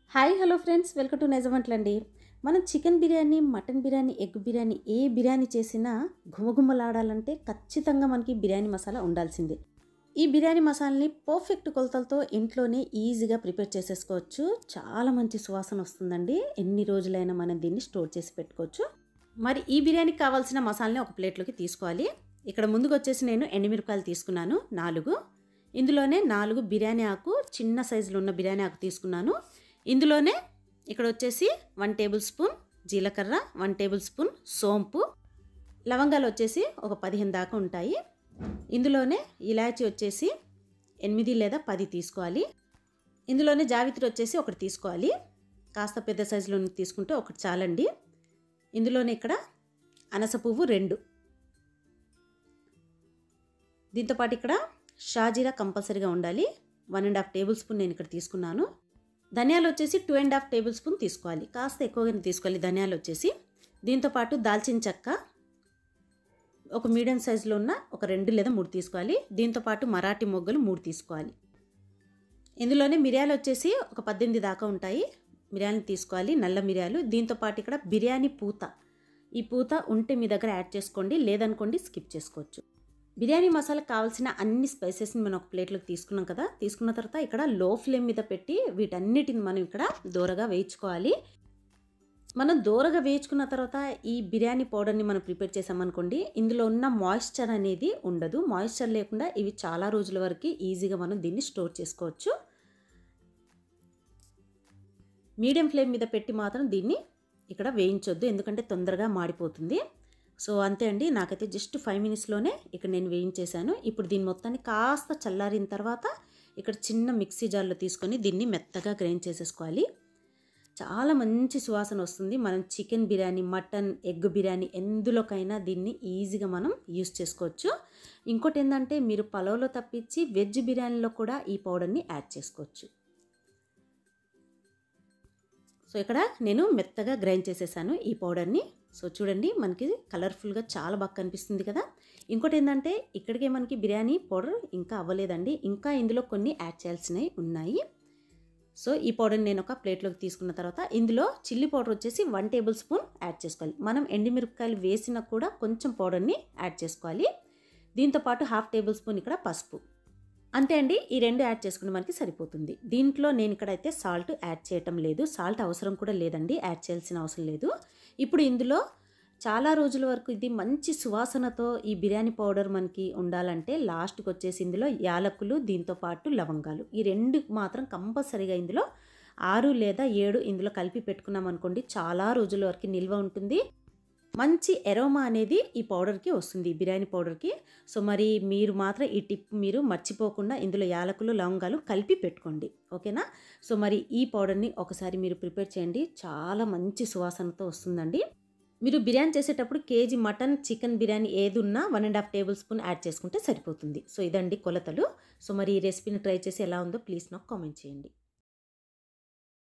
hi hello friends welcome to నిజమంటలండి మనం chicken biryani mutton biryani egg biryani ఏ బిర్యానీ చేసినా ఘుమఘుమలాడాలంటే ఖచ్చితంగా మనకి బిర్యానీ మసాలా ఉండాల్సిందే ఈ బిర్యానీ మసాలాని పర్ఫెక్ట్ కొలతలతో ఇంట్లోనే ఈజీగా ప్రిపేర్ చేసేసుకోవచ్చు చాలా మంచి సువాసన వస్తుందండి ఎన్ని రోజులైనా మనం దీన్ని స్టోర్ చేసి పెట్టుకోవచ్చు మరి ఈ బిర్యానీకి కావాల్సిన మసాలాని ఒక ప్లేట్లోకి తీసుకోవాలి ఇక్కడ ముందుకు వచ్చేసి నేను ఎండుమిరపకాయలు తీసుకున్నాను నాలుగు ఇందులోనే నాలుగు బిర్యానీ ఆకు చిన్న సైజులో ఉన్న బిర్యానీ ఆకు తీసుకున్నాను ఇందులోనే ఇక్కడ వచ్చేసి వన్ టేబుల్ స్పూన్ జీలకర్ర వన్ టేబుల్ స్పూన్ సోంపు లవంగాలు వచ్చేసి ఒక పదిహేను దాకా ఉంటాయి ఇందులోనే ఇలాచి వచ్చేసి ఎనిమిది లేదా పది తీసుకోవాలి ఇందులోనే జావిత్రి వచ్చేసి ఒకటి తీసుకోవాలి కాస్త పెద్ద సైజులో తీసుకుంటే ఒకటి చాలండి ఇందులోనే ఇక్కడ అనస పువ్వు రెండు దీంతోపాటు ఇక్కడ షాజీరా కంపల్సరీగా ఉండాలి one and half tablespoon నేను ఇక్కడ తీసుకున్నాను ధనియాలు వచ్చేసి two and half tablespoon తీసుకోవాలి కాస్త ఎక్కువగానే తీసుకోవాలి ధనియాలు వచ్చేసి దీంతోపాటు దాల్చిన చెక్క ఒక మీడియం సైజులో ఉన్న ఒక రెండు లేదా మూడు తీసుకోవాలి దీంతోపాటు మరాఠీ మొగ్గలు మూడు తీసుకోవాలి ఇందులోనే మిరియాలు వచ్చేసి ఒక పద్దెనిమిది దాకా ఉంటాయి మిరియాలు తీసుకోవాలి నల్ల మిరియాలు దీంతోపాటు ఇక్కడ బిర్యానీ పూత ఈ పూత ఉంటే మీ దగ్గర యాడ్ చేసుకోండి లేదనుకోండి స్కిప్ చేసుకోవచ్చు బిర్యానీ మసాలాకు కావాల్సిన అన్ని స్పైసెస్ని మనం ఒక ప్లేట్లోకి తీసుకున్నాం కదా తీసుకున్న తర్వాత ఇక్కడ లో ఫ్లేమ్ మీద పెట్టి వీటన్నిటిని మనం ఇక్కడ దూరగా వేయించుకోవాలి మనం దూరగా వేయించుకున్న తర్వాత ఈ బిర్యానీ పౌడర్ని మనం ప్రిపేర్ చేసామనుకోండి ఇందులో ఉన్న మాయిశ్చర్ అనేది ఉండదు మాయిశ్చర్ లేకుండా ఇవి చాలా రోజుల వరకు ఈజీగా మనం దీన్ని స్టోర్ చేసుకోవచ్చు మీడియం ఫ్లేమ్ మీద పెట్టి మాత్రం దీన్ని ఇక్కడ వేయించొద్దు ఎందుకంటే తొందరగా మాడిపోతుంది సో అంతే అండి నాకైతే జస్ట్ ఫైవ్ మినిట్స్లోనే ఇక్కడ నేను వేయించేశాను ఇప్పుడు దీని మొత్తాన్ని కాస్త చల్లారిన తర్వాత ఇక్కడ చిన్న మిక్సీ జార్లో తీసుకొని దీన్ని మెత్తగా గ్రైండ్ చేసేసుకోవాలి చాలా మంచి సువాసన వస్తుంది మనం chicken biryani mutton egg biryani ఎందులోకైనా దీన్ని ఈజీగా మనం యూస్ చేసుకోవచ్చు ఇంకోటి ఏంటంటే మీరు పలావ్లో తప్పించి వెజ్ బిర్యానీలో కూడా ఈ పౌడర్ని యాడ్ చేసుకోవచ్చు సో ఇక్కడ నేను మెత్తగా గ్రైండ్ చేసేసాను ఈ పౌడర్ని సో చూడండి మనకి కలర్ఫుల్గా చాలా బాగా కనిపిస్తుంది కదా ఇంకోటి ఏంటంటే ఇక్కడికే మనకి బిర్యానీ పౌడర్ ఇంకా అవ్వలేదండి ఇంకా ఇందులో కొన్ని యాడ్ చేయాల్సినవి ఉన్నాయి సో ఈ పౌడర్ని నేను ఒక ప్లేట్లోకి తీసుకున్న తర్వాత ఇందులో చిల్లీ పౌడర్ వచ్చేసి వన్ టేబుల్ స్పూన్ యాడ్ చేసుకోవాలి మనం ఎండిమిరపకాయలు వేసినా కూడా కొంచెం పౌడర్ని యాడ్ చేసుకోవాలి దీంతోపాటు హాఫ్ టేబుల్ స్పూన్ ఇక్కడ పసుపు అంతే అండి ఈ రెండు యాడ్ చేసుకుంటే మనకి సరిపోతుంది దీంట్లో నేను ఇక్కడైతే సాల్ట్ యాడ్ చేయటం లేదు సాల్ట్ అవసరం కూడా లేదండి యాడ్ చేయాల్సిన అవసరం లేదు ఇప్పుడు ఇందులో చాలా రోజుల వరకు ఇది మంచి సువాసనతో ఈ బిర్యానీ పౌడర్ మనకి ఉండాలంటే లాస్ట్కి వచ్చేసి ఇందులో యాలకులు దీంతో పాటు లవంగాలు ఈ రెండు మాత్రం కంపల్సరీగా ఇందులో ఆరు లేదా ఏడు ఇందులో కలిపి పెట్టుకున్నాం అనుకోండి చాలా రోజుల వరకు నిల్వ ఉంటుంది మంచి ఎరోమా అనేది ఈ పౌడర్కి వస్తుంది ఈ బిర్యానీ పౌడర్కి సో మరి మీరు మాత్రం ఈ టిప్ మీరు మర్చిపోకుండా ఇందులో యాలకులు లవంగాలు కలిపి పెట్టుకోండి ఓకేనా సో మరి ఈ పౌడర్ని ఒకసారి మీరు ప్రిపేర్ చేయండి చాలా మంచి సువాసనతో వస్తుందండి మీరు బిర్యానీ చేసేటప్పుడు కేజీ మటన్ చికెన్ బిర్యానీ ఏది ఉన్నా one and half tablespoon add చేసుకుంటే సరిపోతుంది సో ఇదండి కొలతలు సో మరి ఈ రెసిపీని ట్రై చేసి ఎలా ఉందో ప్లీజ్ నాకు కామెంట్ చేయండి